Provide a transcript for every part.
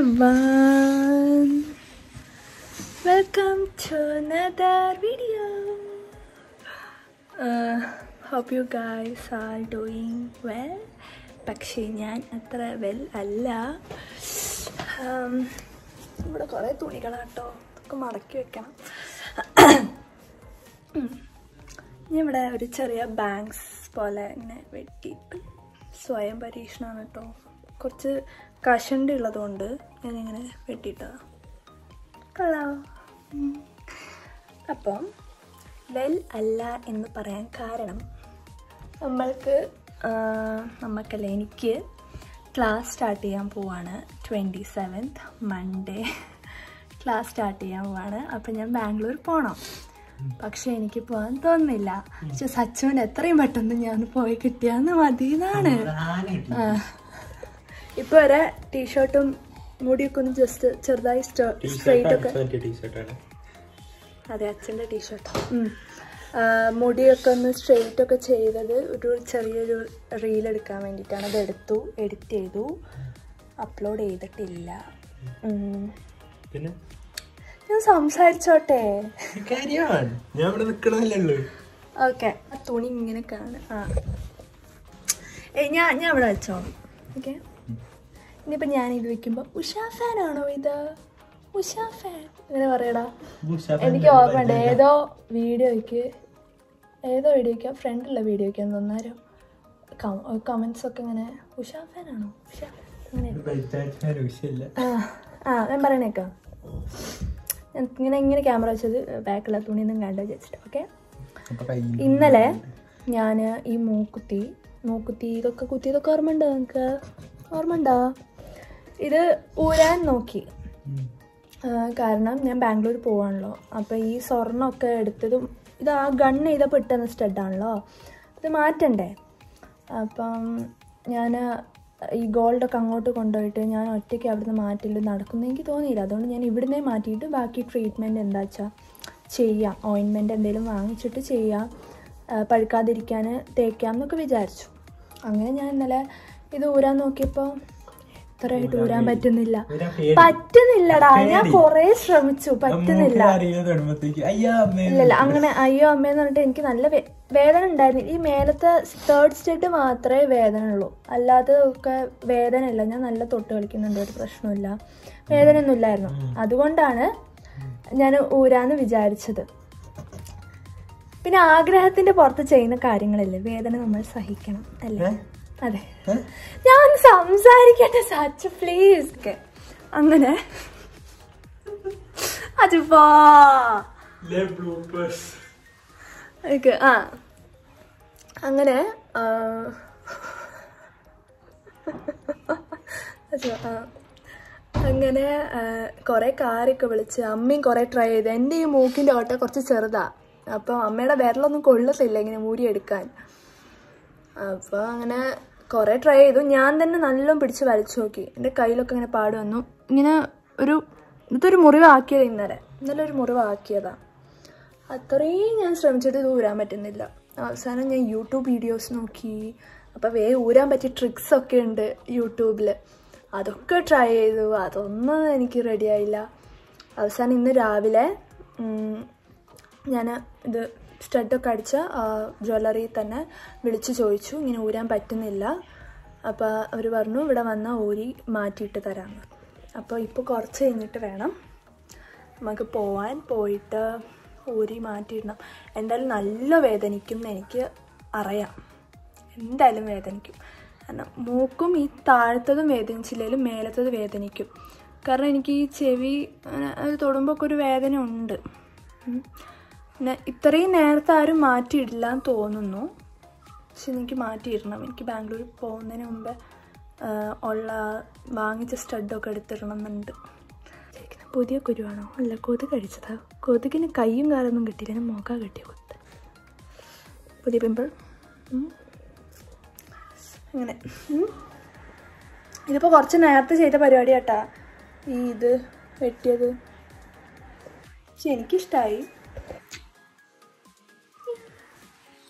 everyone. Welcome to another video. Uh, hope you guys are doing well. പക്ഷേ ഞാൻ അത്ര well അല്ല Um, ഇവിടെ കുറേ തുണികളാട്ടോ അതൊക്കെ മടക്കി വെക്കണം ഞാൻ ഇവിടെ ഒരു ചെറിയ ബാങ്ക്സ് പോലെ ഇങ്ങനെ വെട്ടിയിട്ട് സ്വയം പരീക്ഷണമാണ് കേട്ടോ കുറച്ച് കഷണ്ടി ഉള്ളതുകൊണ്ട് ഞാനിങ്ങനെ വെട്ടിയിട്ടതാണ് കൊള്ളാവോ ഉം. അപ്പം വെൽ അല്ല എന്ന് പറയാൻ കാരണം നമ്മൾക്ക് ആ, നമ്മൾക്കല്ല എനിക്ക് ക്ലാസ് സ്റ്റാർട്ട് ചെയ്യാൻ പോവാണ് twenty seventh Monday class start ചെയ്യാൻ പോവാണ് അപ്പം ഞാൻ ബാംഗ്ലൂർ പോകണം പക്ഷെ എനിക്ക് പോകാൻ തോന്നുന്നില്ല പക്ഷെ സച്ചുവിന് എത്രയും പെട്ടെന്ന് ഞാൻ പോയി കിട്ടിയാന്ന് മതി എന്നാണ് ആ. ഇപ്പൊ വരെ ടീഷർട്ടും മുടിയൊക്കെ ഒന്ന് ജസ്റ്റ് ചെറുതായി സ്ട്രെയിറ്റ് ഒക്കെ ടീഷർട്ടാണ് അതെ അച്ഛൻ്റെ ടീഷർട്ട് മുടിയൊക്കെ ഒന്ന് സ്ട്രെയിറ്റ് ഒക്കെ ചെയ്തത് ഒരു ചെറിയൊരു റീൽ എടുക്കാൻ വേണ്ടിയിട്ടാണ് അത് എടുത്തു എഡിറ്റ് ചെയ്തു അപ്ലോഡ് ചെയ്തിട്ടില്ല ഉം. പിന്നെ ഞാൻ സംസാരിച്ചോട്ടെ കാര്യമാണ് ഞാൻ ഇവിടെ നിക്കണല്ലേ ഉള്ളു ഓക്കെ ആ തുണി ഇങ്ങനെ കാണും ആ ഏയ് ഞാൻ ഞാൻ ഇവിടെ വെച്ചോ ഓക്കെ ഇനിയിപ്പോൾ ഞാൻ ഇത് വെക്കുമ്പോൾ ഉഷാ ഫാൻ ആണോ ഇത് ഉഷാ ഫാൻ ഇങ്ങനെ പറയടാ എനിക്ക് ഓർമ്മയുണ്ട് ഏതോ വീഡിയോയ്ക്ക് ഏതോ വീഡിയോയ്ക്ക് ഫ്രണ്ടുള്ള വീഡിയോയ്ക്ക് തോന്നാരോ കമൻസ് ഒക്കെ ഇങ്ങനെ ഉഷാ ഫാൻ ആണോ ഉഷാ അങ്ങനെ വിഷയമില്ല ആ ആ ഞാൻ പറയണേക്കാം ഞാൻ ഇങ്ങനെ ഇങ്ങനെ ക്യാമറ വെച്ചത് ബാക്കിലുള്ള തുണിയൊന്നും കണ്ടു വെച്ചിട്ട് ഓക്കെ അപ്പൊ കയ്യിൽ ഇന്നലെ ഞാൻ ഈ മൂക്കുത്തി മൂക്കുത്തി ഇതൊക്കെ കുത്തി ഇതൊക്കെ ഓർമ്മയുണ്ടോ നിങ്ങൾക്ക് ഓർമ്മയുണ്ടോ ഇത് ഊരാൻ നോക്കി ആ, കാരണം ഞാൻ ബാംഗ്ലൂർ പോവാണല്ലോ അപ്പോൾ ഈ സ്വർണ്ണമൊക്കെ എടുത്തതും ഇത് ആ ഗൺ ചെയ്തപ്പോൾ ഇട്ടുന്ന സ്റ്റഡാണല്ലോ ഇത് മാറ്റണ്ടേ അപ്പം ഞാൻ ഈ ഗോൾഡൊക്കെ അങ്ങോട്ട് കൊണ്ടുപോയിട്ട് ഞാൻ ഒറ്റയ്ക്ക് അവിടുന്ന് മാറ്റില്ല നടക്കുന്ന എനിക്ക് തോന്നിയില്ല അതുകൊണ്ട് ഞാൻ ഇവിടുന്നേ മാറ്റിയിട്ട് ബാക്കി ട്രീറ്റ്മെൻറ്റ് എന്താ വെച്ചാൽ ചെയ്യാം ഓയിൻമെൻറ്റ് എന്തെങ്കിലും വാങ്ങിച്ചിട്ട് ചെയ്യാം ആ, പഴുക്കാതിരിക്കാൻ തേക്കാം എന്നൊക്കെ വിചാരിച്ചു അങ്ങനെ ഞാൻ ഇന്നലെ ഇത് ഊരാൻ നോക്കിയപ്പോൾ ഇത്രയായിട്ട് ഊരാൻ പറ്റുന്നില്ല ഊരാൻ പേടി. പറ്റുന്നില്ലടാ ഞാൻ പേടി. കൊറേ ശ്രമിച്ചു പറ്റുന്നില്ല അറിയാൻ തുടങ്ങുമ്പോഴത്തേക്ക് അയ്യാ അമ്മേ ഇല്ലല്ല അങ്ങനെ അയ്യോ അമ്മയെന്ന് പറഞ്ഞിട്ട് എനിക്ക് നല്ല വേ- വേദന ഉണ്ടായിരുന്നു ഈ മേലത്തെ തേർഡ് സ്റ്റേറ്റ് മാത്രമേ വേദന ഉള്ളൂ അല്ലാതെ ഒക്കെ വേദന ഇല്ല ഞാൻ നല്ല തൊട്ട് കളിക്കുന്നുണ്ട് ഒരു പ്രശ്നമില്ല വേദനയൊന്നും ഇല്ലായിരുന്നു അതുകൊണ്ടാണ് ഞാൻ ഊരാന്ന് വിചാരിച്ചത് പിന്നെ ആഗ്രഹത്തിന്റെ പുറത്ത് ചെയ്യുന്ന കാര്യങ്ങളല്ലേ വേദന നമ്മൾ സഹിക്കണം അല്ലേ അതെ ഞാൻ ഒന്ന് സംസാരിക്കട്ടെ സച്ച് പ്ലീസ് ഒക്കെ അങ്ങനെ അതുവാ ഓക്കെ ആ അങ്ങനെ ആ, അച്ഛാ, ആ. അങ്ങനെ കുറേ കാരൊക്കെ വിളിച്ച് അമ്മയും കുറേ ട്രൈ ചെയ്തു എൻ്റെ ഈ മൂക്കിൻ്റെ ഓട്ട കുറച്ച് ചെറുതാ അപ്പോൾ അമ്മയുടെ വിരലൊന്നും കൊള്ളത്തില്ല ഇങ്ങനെ മൂരിയെടുക്കാൻ അപ്പോൾ അങ്ങനെ കുറേ ട്രൈ ചെയ്തു ഞാൻ തന്നെ നല്ലോണം പിടിച്ച് വലിച്ചു നോക്കി എൻ്റെ കയ്യിലൊക്കെ ഇങ്ങനെ പാട് വന്നു ഇങ്ങനെ ഒരു ഇതൊരു മുറിവാക്കിയത് ഇന്നലെ ഇന്നലെ ഒരു മുറിവാക്കിയതാ അത്രയും ഞാൻ ശ്രമിച്ചിട്ട് ഇത് ഊരാൻ പറ്റുന്നില്ല അവസാനം ഞാൻ യൂട്യൂബ് വീഡിയോസ് നോക്കി അപ്പോൾ വേ ഊരാൻ പറ്റിയ ട്രിക്സ് ഒക്കെ ഉണ്ട് യൂട്യൂബിൽ അതൊക്കെ ട്രൈ ചെയ്തു അതൊന്നും എനിക്ക് റെഡി ആയില്ല അവസാനം ഇന്ന് രാവിലെ ഞാൻ ഇത് സ്റ്റഡൊക്കെ അടിച്ച ജ്വല്ലറി തന്നെ വിളിച്ച് ചോദിച്ചു ഇങ്ങനെ ഊരാൻ പറ്റുന്നില്ല അപ്പോൾ അവർ പറഞ്ഞു ഇവിടെ വന്നാൽ ഊരി മാറ്റിയിട്ട് തരാമെന്ന് അപ്പോൾ ഇപ്പോൾ കുറച്ച് കഴിഞ്ഞിട്ട് വേണം നമുക്ക് പോവാൻ പോയിട്ട് ഊരി മാറ്റിയിടണം എന്തായാലും നല്ല വേദനിക്കും എന്ന് എനിക്ക് അറിയാം എന്തായാലും വേദനിക്കും കാരണം മൂക്കും ഈ താഴത്തതും വേദനിച്ചില്ലെങ്കിലും മേലത്തത് വേദനിക്കും കാരണം എനിക്ക് ഈ ചെവി അങ്ങനെ അത് തൊടുമ്പോൾ ഒക്കെ ഒരു വേദന ഉണ്ട് ഉം. പിന്നെ ഇത്രയും നേരത്തെ ആരും മാറ്റിയിടില്ല എന്ന് തോന്നുന്നു പക്ഷെ എനിക്ക് മാറ്റിയിടണം എനിക്ക് ബാംഗ്ലൂർ പോകുന്നതിന് മുമ്പ് ആ, ഉള്ള വാങ്ങിച്ച സ്റ്റഡൊക്കെ എടുത്തിടണം എന്നുണ്ട് ശരിക്കും പുതിയ കുരുവാണോ അല്ല കൊതുക് കഴിച്ചതാ കൊതുകിന് കൈയും കാലൊന്നും കിട്ടിയില്ല ഞാൻ മുഖ കെട്ടിയ കൊത്ത് പുതിയ പിമ്പിൾ അങ്ങനെ ഉം. ഇതിപ്പോൾ കുറച്ച് നേരത്തെ ചെയ്ത പരിപാടി കേട്ടാ ഈ ഇത് വെട്ടിയത് പക്ഷെ എനിക്കിഷ്ടമായി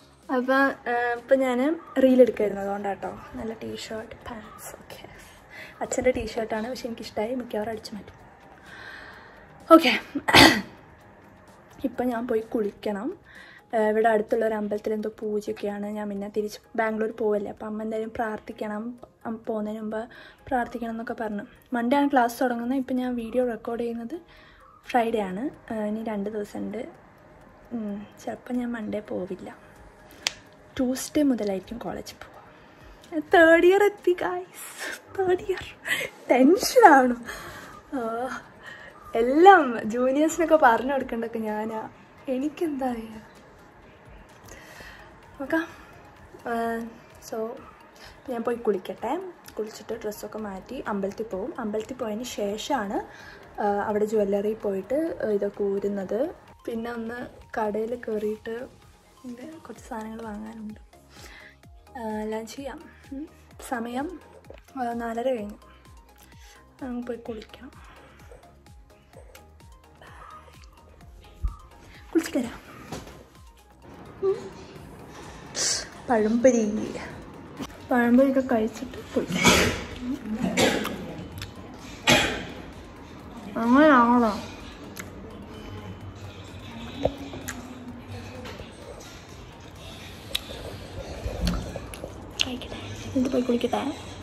അപ്പം ഇപ്പം ഞാൻ റീൽ എടുക്കായിരുന്നു അതുകൊണ്ടാട്ടോ നല്ല ടീഷർട്ട് പാൻസ് ഒക്കെ അച്ഛൻ്റെ ടീഷർട്ടാണ് പക്ഷെ എനിക്കിഷ്ടമായി മിക്കവാറും അടിച്ചു മാറ്റും ഓക്കെ ഇപ്പം ഞാൻ പോയി കുളിക്കണം ഏഹ് ഇവിടെ അടുത്തുള്ള ഒരു അമ്പലത്തിൽ എന്തോ പൂജയൊക്കെയാണ് ഞാൻ പിന്നെ തിരിച്ച് ബാംഗ്ലൂർ പോവല്ലേ അപ്പം അമ്മ എന്തായാലും പ്രാർത്ഥിക്കണം അമ്മ പോകുന്നതിന് മുമ്പ് പ്രാർത്ഥിക്കണം എന്നൊക്കെ പറഞ്ഞു മൺഡേ ആണ് ക്ലാസ് തുടങ്ങുന്നത് ഇപ്പം ഞാൻ വീഡിയോ റെക്കോർഡ് ചെയ്യുന്നത് ഫ്രൈഡേ ആണ് ഏഹ് ഇനി രണ്ട് ദിവസമുണ്ട് ചിലപ്പോൾ ഞാൻ മൺഡേ പോവില്ല ട്യൂസ്ഡേ മുതലായിരിക്കും കോളേജിൽ പോവുക തേർഡ് ഇയർ എത്തി ഗായ്സ് തേർഡ് ഇയർ ടെൻഷനാണ് എല്ലാം ജൂനിയേഴ്സിനൊക്കെ പറഞ്ഞു കൊടുക്കേണ്ടതൊക്കെ ഞാനാ എനിക്കെന്താ അറിയുക നോക്കാം സോ ഞാൻ പോയി കുളിക്കട്ടെ കുളിച്ചിട്ട് ഡ്രസ്സൊക്കെ മാറ്റി അമ്പലത്തിൽ പോവും അമ്പലത്തിൽ പോയതിന് ശേഷമാണ് ആ, അവിടെ ജ്വല്ലറി പോയിട്ട് ഇതൊക്കെ ഊരുന്നത് പിന്നെ ഒന്ന് കടയിൽ കയറിയിട്ട് ഇത് കുറച്ച് സാധനങ്ങൾ വാങ്ങാനുണ്ട് ആ, എല്ലാം ചെയ്യാം ഉം. സമയം ആ, നാലര കഴിഞ്ഞു നമുക്ക് പോയി കുളിക്കണം കുളിച്ചിട്ട് വരാം പഴംപൊരി പഴംപൊരിയൊക്കെ കഴിച്ചിട്ട് കുളിക്കാം അങ്ങനെയാണോ കഴിക്കട്ടെ എന്നിട്ട് പോയി കുളിക്കട്ടെ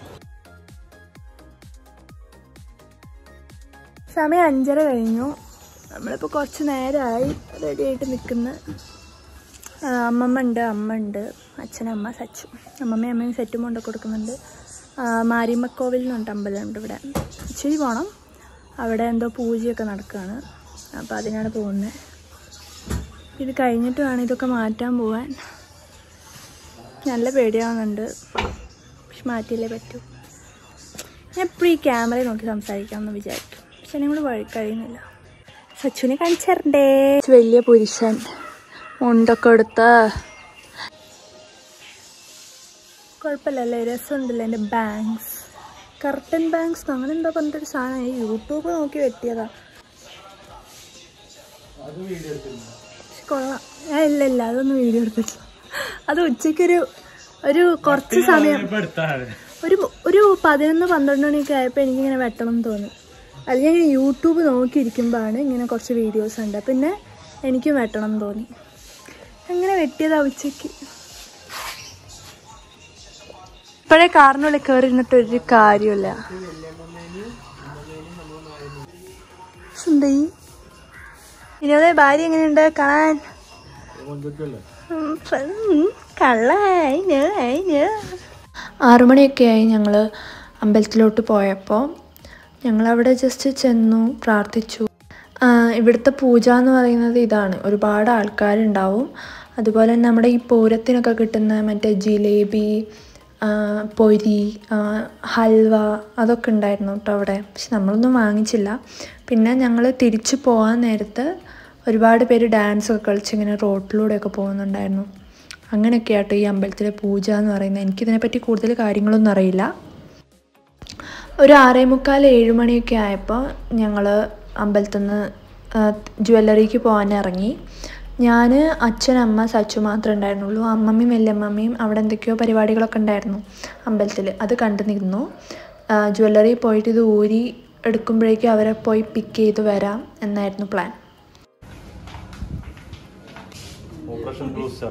സമയം അഞ്ചര കഴിഞ്ഞു നമ്മളിപ്പോൾ കുറച്ച് നേരമായി റെഡി ആയിട്ട് നിൽക്കുന്ന ആ, അമ്മമ്മ ഉണ്ട് അമ്മ ഉണ്ട് അച്ഛനമ്മ സച്ചു അമ്മമ്മയും അമ്മയും സെറ്റും കൊണ്ട് കൊടുക്കുന്നുണ്ട് ആ, മാരിയമ്മക്കോവിൽ എന്നുണ്ട് അമ്പലമുണ്ട് ഇവിടെ ഇച്ചിരി പോകണം അവിടെ എന്തോ പൂജയൊക്കെ നടക്കുകയാണ് അപ്പോൾ അതിനാണ് പോകുന്നത് ഇത് കഴിഞ്ഞിട്ട് വേണം ഇതൊക്കെ മാറ്റാൻ പോവാൻ നല്ല പേടിയാവുന്നുണ്ട് പക്ഷെ മാറ്റിയില്ലേ പറ്റൂ ഞാൻ എപ്പോഴും ഈ ക്യാമറയിൽ നോക്കി സംസാരിക്കാമെന്ന് വിചാരിക്കും പക്ഷെ നിങ്ങൾ വഴി കഴിയുന്നില്ല സച്ചുവിനെ കാണിച്ചേരണ്ടേ വലിയ പുരുഷൻ മുണ്ടൊക്കെ എടുത്ത് കുഴപ്പമില്ലല്ലേ രസമുണ്ടല്ലോ എൻ്റെ ബാങ്ക്സ് കർട്ടൻ ബാങ്ക്സ് അങ്ങനെ എന്താ പറഞ്ഞിട്ടൊരു സാധനം ഈ യൂട്യൂബ് നോക്കി വെട്ടിയതാ പക്ഷെ കൊള്ളാം ഞാൻ ഇല്ല ഇല്ല അതൊന്നും വീഡിയോ എടുത്തിട്ടില്ല അത് ഉച്ചയ്ക്കൊരു ഒരു കുറച്ച് സമയം ഒരു ഒരു പതിനൊന്ന് പന്ത്രണ്ട് മണിയൊക്കെ ആയപ്പോൾ എനിക്കിങ്ങനെ വെട്ടണം എന്ന് തോന്നി അത് ഞാൻ ഇങ്ങനെ യൂട്യൂബ് നോക്കിയിരിക്കുമ്പോഴാണ് ഇങ്ങനെ കുറച്ച് വീഡിയോസ് ഉണ്ട് പിന്നെ എനിക്കും വെട്ടണം എന്ന് തോന്നി അങ്ങനെ വെട്ടിയതാ ഉച്ചയ്ക്ക് ഇപ്പോഴേ കാറിനുള്ളിൽ കയറി ഇരുന്നിട്ട് ഒരു കാര്യമില്ല സുന്ദരി വിനോദ ഭാര്യ എങ്ങനെയുണ്ട് കാണാൻ ഉം, ഉം, കള്ളായി ഞായി ഞാ ആറുമണിയൊക്കെ ആയി ഞങ്ങൾ അമ്പലത്തിലോട്ട് പോയപ്പോൾ ഞങ്ങളവിടെ ജസ്റ്റ് ചെന്നു പ്രാർത്ഥിച്ചു ആ, ഇവിടുത്തെ പൂജ എന്ന് പറയുന്നത് ഇതാണ് ഒരുപാട് ആൾക്കാരുണ്ടാവും അതുപോലെ തന്നെ നമ്മുടെ ഈ പൂരത്തിനൊക്കെ കിട്ടുന്ന മറ്റേ ജിലേബി ആ, പൊരി ആ, ഹൽവ അതൊക്കെ ഉണ്ടായിരുന്നു കേട്ടോ അവിടെ പക്ഷെ നമ്മളൊന്നും വാങ്ങിച്ചില്ല പിന്നെ ഞങ്ങൾ തിരിച്ചു പോകാൻ നേരത്ത് ഒരുപാട് പേര് ഡാൻസ് ഒക്കെ കളിച്ച് ഇങ്ങനെ റോട്ടിലൂടെയൊക്കെ പോകുന്നുണ്ടായിരുന്നു അങ്ങനെയൊക്കെ ആട്ടോ ഈ അമ്പലത്തിലെ പൂജ എന്ന് പറയുന്നത് എനിക്കിതിനെപ്പറ്റി കൂടുതൽ കാര്യങ്ങളൊന്നും അറിയില്ല ഒരു ആറേ മുക്കാൽ ഏഴ് മണിയൊക്കെ ആയപ്പോൾ ഞങ്ങൾ അമ്പലത്തിൽ നിന്ന് ജ്വല്ലറിക്ക് പോകാൻ ഇറങ്ങി ഞാൻ അച്ഛൻ അമ്മ സച്ചു മാത്രമേ ഉണ്ടായിരുന്നുള്ളൂ അമ്മമ്മയും വല്യമ്മമ്മയും അവിടെ എന്തൊക്കെയോ പരിപാടികളൊക്കെ ഉണ്ടായിരുന്നു അമ്പലത്തിൽ അത് കണ്ടു നിന്നു ജ്വല്ലറി പോയിട്ട് ഇത് ഊരി എടുക്കുമ്പോഴേക്കും അവരെ പോയി പിക്ക് ചെയ്ത് വരാം എന്നായിരുന്നു പ്ലാൻ ഓപ്പറേഷൻ ബ്ലൂസ്റ്റർ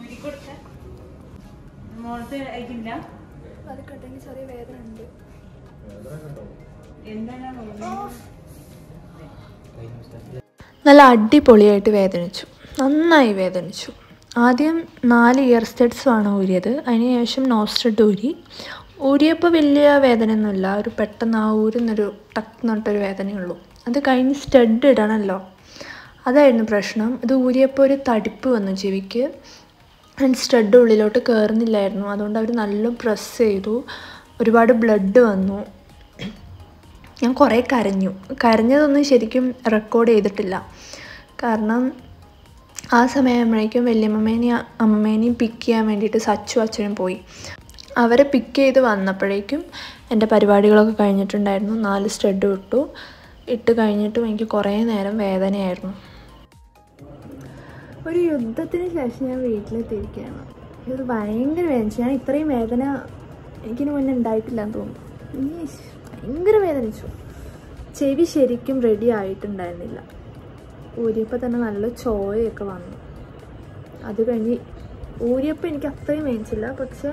മോളത്തെ അയക്കില്ല അത് കട്ടെങ്കിൽ ചെറിയ വേദന ഉണ്ട് എന്താണ് നല്ല അടിപൊളിയായിട്ട് വേദനിച്ചു നന്നായി വേദനിച്ചു ആദ്യം നാല് ഇയർ സ്റ്റഡ്സുമാണ് ഊരിയത് അതിനുശേഷം നോസ്റ്റഡ് ഊരി ഊരിയപ്പോൾ വലിയ വേദനയൊന്നുമില്ല ഒരു പെട്ടെന്ന് ആ ഊരുന്നൊരു ടക്ക് എന്നിട്ടൊരു വേദനയുള്ളൂ അത് കഴിഞ്ഞ് സ്റ്റഡ് ഇടണമല്ലോ അതായിരുന്നു പ്രശ്നം ഇത് ഊരിയപ്പോൾ ഒരു തടിപ്പ് വന്നു ചെവിക്ക് ആൻഡ് സ്റ്റഡ് ഉള്ളിലോട്ട് കയറുന്നില്ലായിരുന്നു അതുകൊണ്ട് അവർ നല്ല പ്രസ് ചെയ്തു ഒരുപാട് ബ്ലഡ് വന്നു ഞാൻ കുറേ കരഞ്ഞു കരഞ്ഞതൊന്നും ശരിക്കും റെക്കോർഡ് ചെയ്തിട്ടില്ല കാരണം ആ സമയമാകുമ്പോഴേക്കും വല്യമ്മേനെയും അമ്മേനെയും പിക്ക് ചെയ്യാൻ വേണ്ടിയിട്ട് സച്ചു അച്ഛനും പോയി അവരെ പിക്ക് ചെയ്ത് വന്നപ്പോഴേക്കും എൻ്റെ പരിപാടികളൊക്കെ കഴിഞ്ഞിട്ടുണ്ടായിരുന്നു നാല് സ്റ്റഡ് ഇട്ടു ഇട്ട് കഴിഞ്ഞിട്ടും എനിക്ക് കുറേ നേരം വേദനയായിരുന്നു ഒരു യുദ്ധത്തിന് ശേഷം ഞാൻ വീട്ടിലെത്തിയിരിക്കുകയാണ് ഇത് ഭയങ്കര വേദന ഞാൻ ഇത്രയും വേദന എനിക്കിന് മുന്നേ ഉണ്ടായിട്ടില്ല എന്ന് തോന്നുന്നു ഈ ഭയങ്കര വേദനിച്ചു ചെവി ശരിക്കും റെഡി ആയിട്ടുണ്ടായിരുന്നില്ല ഊരിയപ്പോൾ തന്നെ നല്ല ചോയൊക്കെ വന്നു അത് കഴിഞ്ഞ് ഊരിയപ്പോൾ എനിക്ക് അത്രയും വേദിച്ചില്ല പക്ഷെ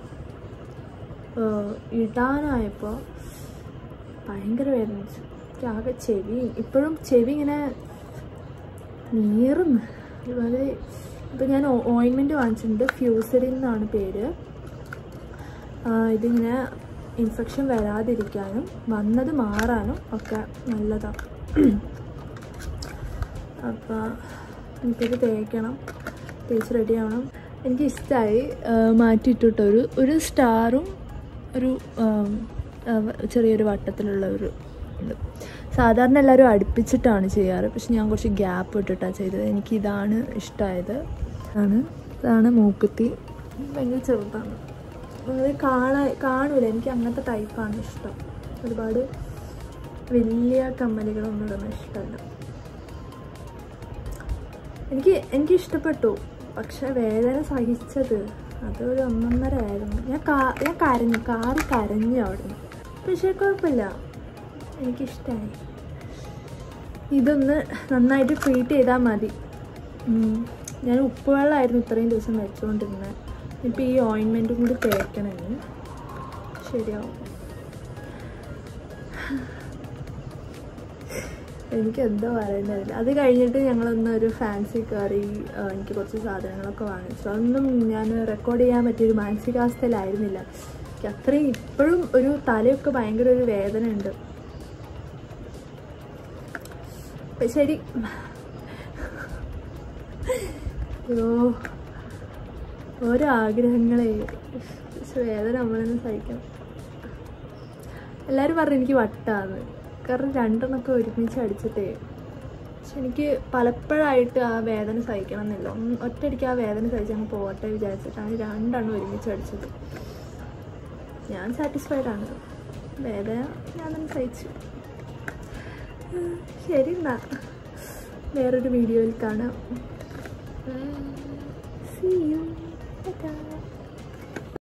ഏഹ്, ഇടാനായപ്പോൾ ഭയങ്കര വേദനിച്ചു എനിക്ക് ആകെ ചെവി ഇപ്പോഴും ചെവി ഇങ്ങനെ നീറുന്നു അതുപോലെ ഇപ്പം ഞാൻ ഓയിൻമെൻറ്റ് വാങ്ങിച്ചിട്ടുണ്ട് ഫ്യൂസറിൻ എന്നാണ് പേര് ആ, ഇതിങ്ങനെ ഇൻഫെക്ഷൻ വരാതിരിക്കാനും വന്നത് മാറാനും ഒക്കെ നല്ലതാണ് അപ്പോൾ എനിക്കിത് തേക്കണം തേച്ച് റെഡി ആവണം എനിക്ക് ഇഷ്ടമായി മാറ്റിയിട്ടിട്ട് ഒരു ഒരു സ്റ്റാറും ഒരു ആം, ആ, ചെറിയൊരു വട്ടത്തിലുള്ള ഒരു ഇത് സാധാരണ എല്ലാവരും അടുപ്പിച്ചിട്ടാണ് ചെയ്യാറ് പക്ഷെ ഞാൻ കുറച്ച് ഗ്യാപ്പ് ഇട്ടിട്ടാണ് ചെയ്തത് എനിക്ക് ഇതാണ് ഇഷ്ടമായത് ആണ് ഇതാണ് മൂക്കുത്തി ഭയങ്കര ചെറുതാണ് അത് കാണാൻ കാണൂല എനിക്ക് അങ്ങനത്തെ ടൈപ്പാണ് ഇഷ്ടം ഒരുപാട് വലിയ കമ്മലുകളൊന്നും ഇടുന്ന ഇഷ്ടമല്ല എനിക്ക് എനിക്ക് ഇഷ്ടപ്പെട്ടു പക്ഷെ വേദന സഹിച്ചത് അതൊരു ഒന്നൊന്നര ആയിരുന്നു ഞാൻ കാ ഞാൻ കരഞ്ഞു കാറ് കരഞ്ഞു അവിടെ നിന്ന് പക്ഷേ കുഴപ്പമില്ല എനിക്കിഷ്ടമായി ഇതൊന്ന് നന്നായിട്ട് ട്രീറ്റ് ചെയ്താൽ മതി ഉം. ഞാൻ ഉപ്പുവെള്ളമായിരുന്നു ഇത്രയും ദിവസം വെച്ചുകൊണ്ടിരുന്നത് ഇപ്പം ഈ ഓയിൻമെൻറ്റും കൂടി തേക്കണമെങ്കിൽ ശരിയാവും എനിക്ക് എന്തോ പറയേണ്ടതില്ല അത് കഴിഞ്ഞിട്ട് ഞങ്ങളൊന്ന് ഒരു ഫാൻസി കയറി എനിക്ക് കുറച്ച് സാധനങ്ങളൊക്കെ വാങ്ങിച്ചു അതൊന്നും ഞാൻ റെക്കോർഡ് ചെയ്യാൻ പറ്റിയൊരു മാനസികാവസ്ഥയിലായിരുന്നില്ല എനിക്ക് അത്രയും ഇപ്പോഴും ഒരു തലയൊക്കെ ഭയങ്കര ഒരു വേദന ഉണ്ട് അപ്പൊ ശരി അയ്യോ ഓരോ ആഗ്രഹങ്ങളെ പക്ഷെ വേദന നമ്മളൊന്ന് സഹിക്കണം എല്ലാവരും പറഞ്ഞു എനിക്ക് വട്ടാന്ന് കാരണം രണ്ടെണ്ണമൊക്കെ ഒരുമിച്ച് അടിച്ചിട്ടേ പക്ഷെ എനിക്ക് പലപ്പോഴായിട്ട് ആ വേദന സഹിക്കണം എന്നില്ല ഒന്ന് ഒറ്റയടിക്ക് ആ വേദന സഹിച്ച് അങ്ങ് പോകട്ടെ വിചാരിച്ചിട്ടാണ് രണ്ടെണ്ണം ഒരുമിച്ച് അടിച്ചത് ഞാൻ സാറ്റിസ്ഫൈഡ് ആണ് വേദന ഞാൻ തന്നെ സഹിച്ചു ഉം, ശരി എന്നാ വേറൊരു വീഡിയോയിൽ കാണാം See you. Bye-bye.